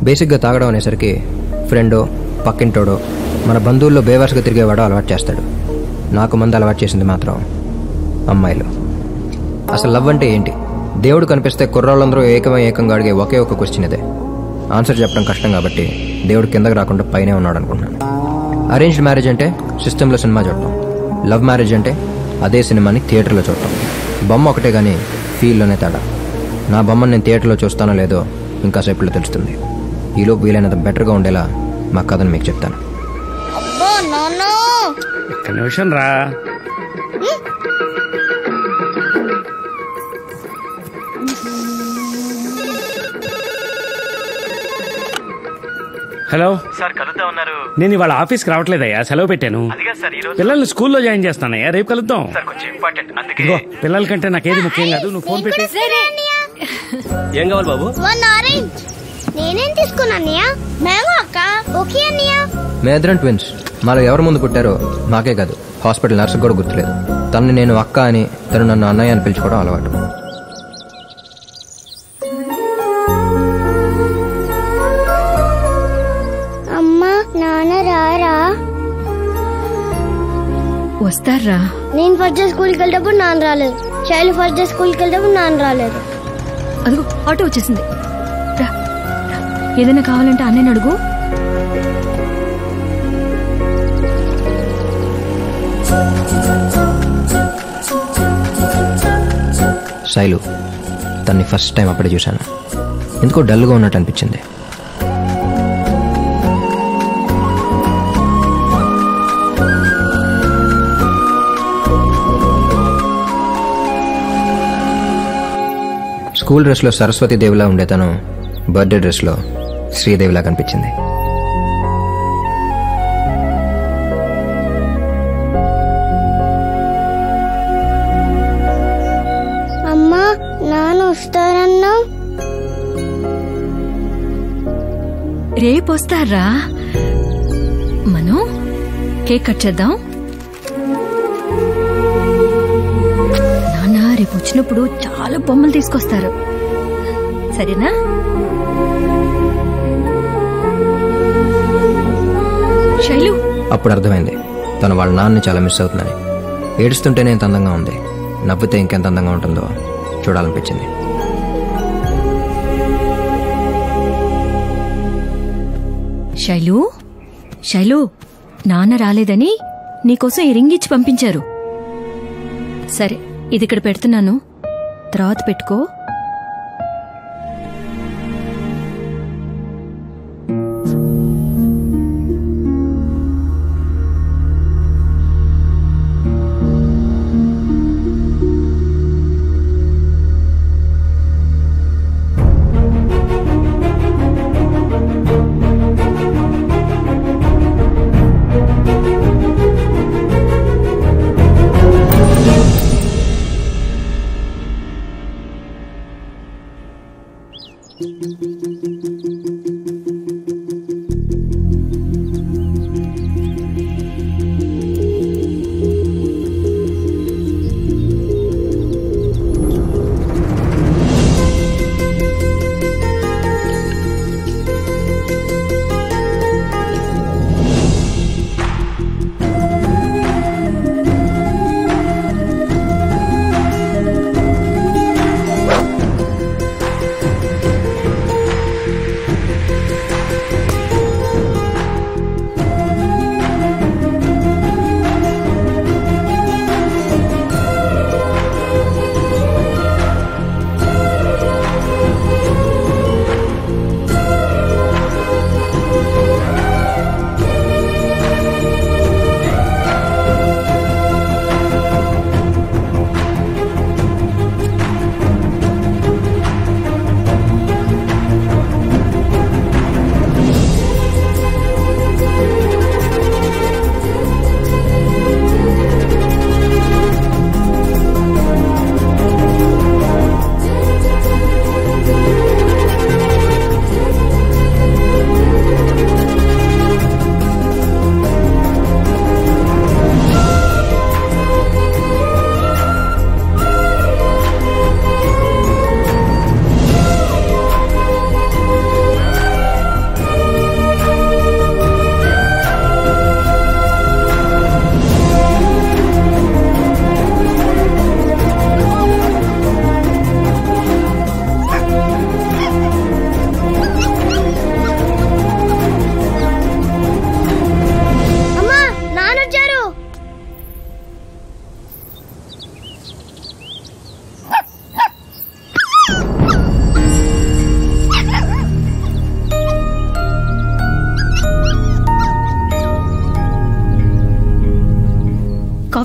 బేసిక్గా తాగడం అనేసరికి ఫ్రెండో పక్కింటోడో మన బంధువుల్లో బేవర్స్గా తిరిగేవాడో అలవాటు చేస్తాడు నాకు మంది అలవాటు చేసింది మాత్రం అమ్మాయిలు అసలు లవ్ అంటే ఏంటి దేవుడు కనిపిస్తే కుర్రాళ్ళందరూ ఏకమై ఏకంగా అడిగే ఒకే ఒక క్వశ్చన్ ఇదే ఆన్సర్ చెప్పడం కష్టం కాబట్టి దేవుడు కిందకి రాకుండా పైనే ఉన్నాడు అనుకుంటున్నాను అరేంజ్డ్ మ్యారేజ్ అంటే సిస్టంలో సినిమా చూడటం లవ్ మ్యారేజ్ అంటే అదే సినిమాని థియేటర్లో చూడటం బొమ్మ ఒకటే కానీ ఫీల్లోనే తేడా నా బొమ్మను నేను థియేటర్లో చూస్తానో లేదో ఇంకా సేపట్లో తెలుస్తుంది ఈలోపు వీలైనంత బెటర్గా ఉండేలా మా కథను మీకు చెప్తాను అబ్బో నాన్న ఒక్క నిమిషం రా హలో సార్ కలుద్దాం ఉన్నారు నేను ఇవాళ ఆఫీస్కి రావట్లేదయ్యా సెలవు పెట్టాను అదిగా సార్ ఈ రోజు పిల్లల్ని స్కూల్లో జాయిన్ చేస్తానయ్యా రేపు కలుద్దాం సార్ కొంచెం ఇంపార్టెంట్ అందుకే ఇదిగో పిల్లల కంటే నాకేది ముఖ్యం కాదు నువ్వు ఫోన్ పెట్టి ఏం కావాలి బాబు వన్ ఆరెంజ్ నేనేం తీసుకున్నా అన్నయ్య మ్యాంగో అక్క ఓకే అన్నయ్య మేద్రన్ ట్విన్స్ మాలో ఎవరు ముందు పుట్టారో మాకే కాదు హాస్పిటల్ నర్సు కూడా గుర్తులేదు తనని నేను అక్క అని తను నన్ను అన్నయ్య అని పిలుచుకోవడం అలవాటు అమ్మా నాన్న రారా వస్తారా నేను ఫస్ట్ డే స్కూల్కి వెళ్ళేటప్పుడు నాన్న రాలేదు శైలు ఫస్ట్ డే స్కూల్కి వెళ్ళేటప్పుడు నాన్న రాలేదు అదిగో ఆటో వచ్చేసింది రా, రా. ఏదైనా కావాలంటే అన్నయ్యని అడుగు శైలు తన్ని ఫస్ట్ టైం అప్పుడే చూశాను ఎందుకో డల్గా ఉన్నట్టు అనిపించింది స్కూల్ డ్రెస్లో సరస్వతి దేవిలా ఉండే తను బర్త్డే డ్రెస్లో శ్రీదేవిలా కనిపించింది అమ్మా నాన్న వస్తారన్నా రేపు వస్తారా మనం కేక్ కట్ చేద్దాం నాన్న రేపు వచ్చినప్పుడు చాలా బొమ్మలు తీసుకొస్తారు సరేనా శైలు అప్పుడు అర్థమైంది తను వాళ్ళ నాన్నని చాలా మిస్ అవుతుందని ఏడుస్తుంటేనే ఎంత అందంగా ఉంది నవ్వితే ఇంకెంత అందంగా ఉంటుందో చూడాలనిపించింది శైలు శైలు నాన్న రాలేదని నీకోసం ఈ రింగ్ ఇచ్చి పంపించారు సరే ఇది ఇక్కడ పెడుతున్నాను తర్వాత పెట్టుకో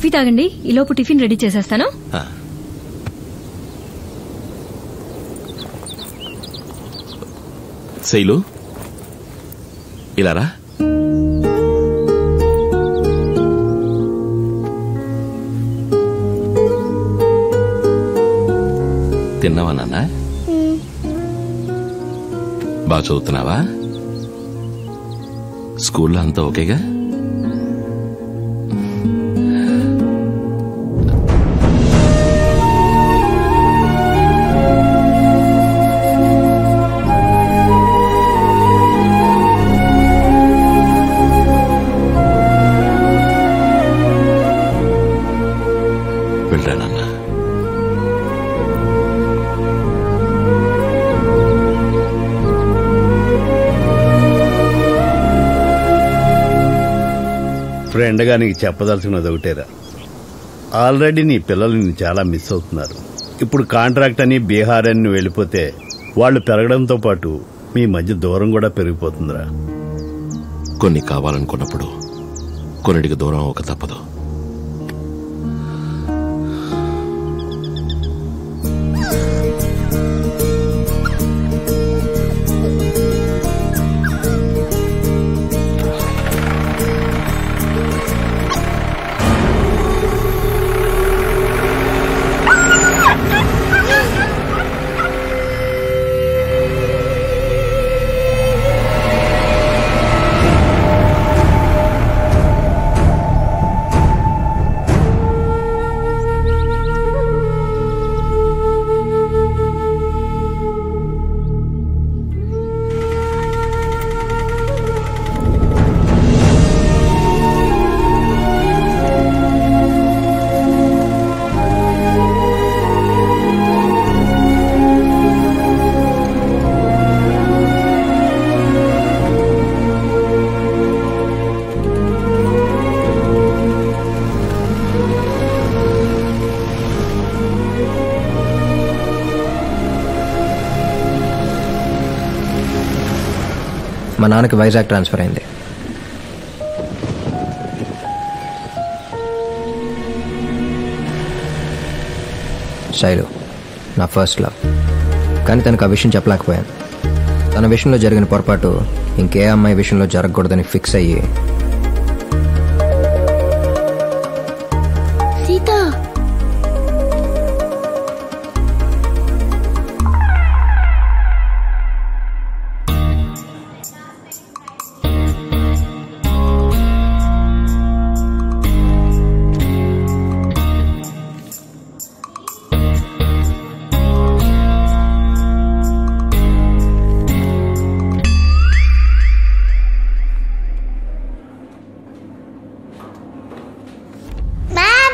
కాఫీ తాగండి ఈలోపు టిఫిన్ రెడీ చేసేస్తాను ఆ. శైలు ఇలా రా తిన్నావా నాన్న బాగా చదువుతున్నావా స్కూల్లో అంతా ఓకేగా వెళ్ళరా నాన్న ఫ్రెండ్గా నీకు చెప్పదలుచుకున్నది ఒకటేరా ఆల్రెడీ నీ పిల్లలు నిన్ను చాలా మిస్ అవుతున్నారు ఇప్పుడు కాంట్రాక్ట్ అని బీహార్ అని నువ్వు వెళ్ళిపోతే వాళ్ళు పెరగడంతో పాటు మీ మధ్య దూరం కూడా పెరిగిపోతుందిరా కొన్ని కావాలనుకున్నప్పుడు కొన్నిటికి దూరం ఒక తప్పదు మా నాన్నకి వైజాగ్ ట్రాన్స్ఫర్ అయింది శైలు నా ఫస్ట్ లవ్ కానీ తనకు ఆ విషయం చెప్పలేకపోయాను తన విషయంలో జరిగిన పొరపాటు ఇంకే అమ్మాయి విషయంలో జరగకూడదని ఫిక్స్ అయ్యి సీత మ్యామ్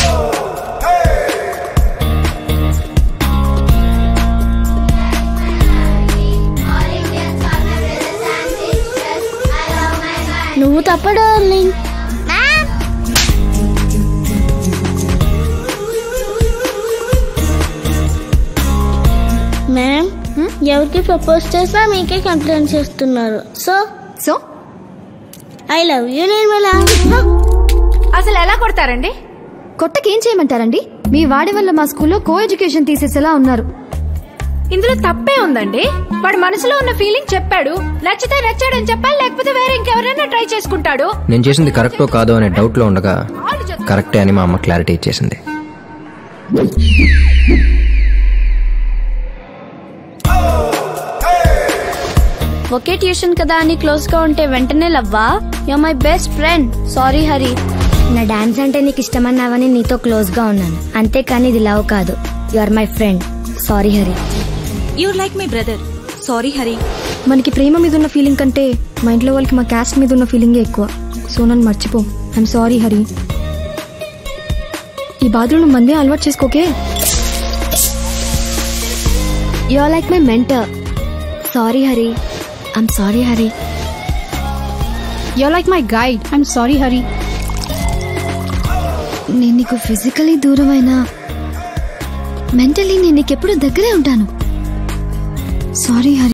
నువ్వు తప్ప డార్లింగ్ మ్యామ్ మ్యామ్ ఎవరికి ప్రపోజ్ చేసినా మీకే కంప్లైంట్ చేస్తున్నారు so so I love you Nirmala అసలు ఎలా కొడతారండి కొట్టకేం చేయమంటారండి మీ వాడి వల్ల మా స్కూల్లో కో ఎడ్యుకేషన్ తీసేసేలా ఉన్నారు ఇందులో తప్పే ఉందండి వాడు మనసులో ఉన్న ఫీలింగ్ చెప్పాడు నచ్చితే నచ్చాడని చెప్పాలి లేకపోతే వేరే ఇంకెవరైనా ట్రై చేసుకుంటాడు నేను చేసింది కరెక్టో కాదో అనే డౌట్లో ఉండగా కరెక్టే అని మా అమ్మ క్లారిటీ ఇచ్చేసింది ఒకే ట్యూషన్ కదా అని క్లోజ్ గా ఉంటే వెంటనే లవ్వా you my best friend sorry Hari నా డాన్స్ అంటే నీకు ఇష్టమన్నావని నీతో క్లోజ్ గా ఉన్నాను అంతేకాని ఇది లవ్ కాదు you are my friend sorry Hari you like my brother sorry Hari మనకి ప్రేమ మీద ఉన్న ఫీలింగ్ కంటే మా ఇంట్లో వాళ్ళకి మా క్యాస్ట్ మీద ఉన్న ఫీలింగే ఎక్కువ సో నన్ను మర్చిపో ఐఎమ్ సారీ హరి ఈ బాధలు నువ్వు మందే అలవాటు చేసుకోకే you are like my mentor sorry Hari I'm sorry Hari you like my guide I'm sorry Hari నేను నీకు ఫిజికలీ దూరమైనా మెంటలీ నేను నీకు ఎప్పుడు దగ్గరే ఉంటాను సారీ హరి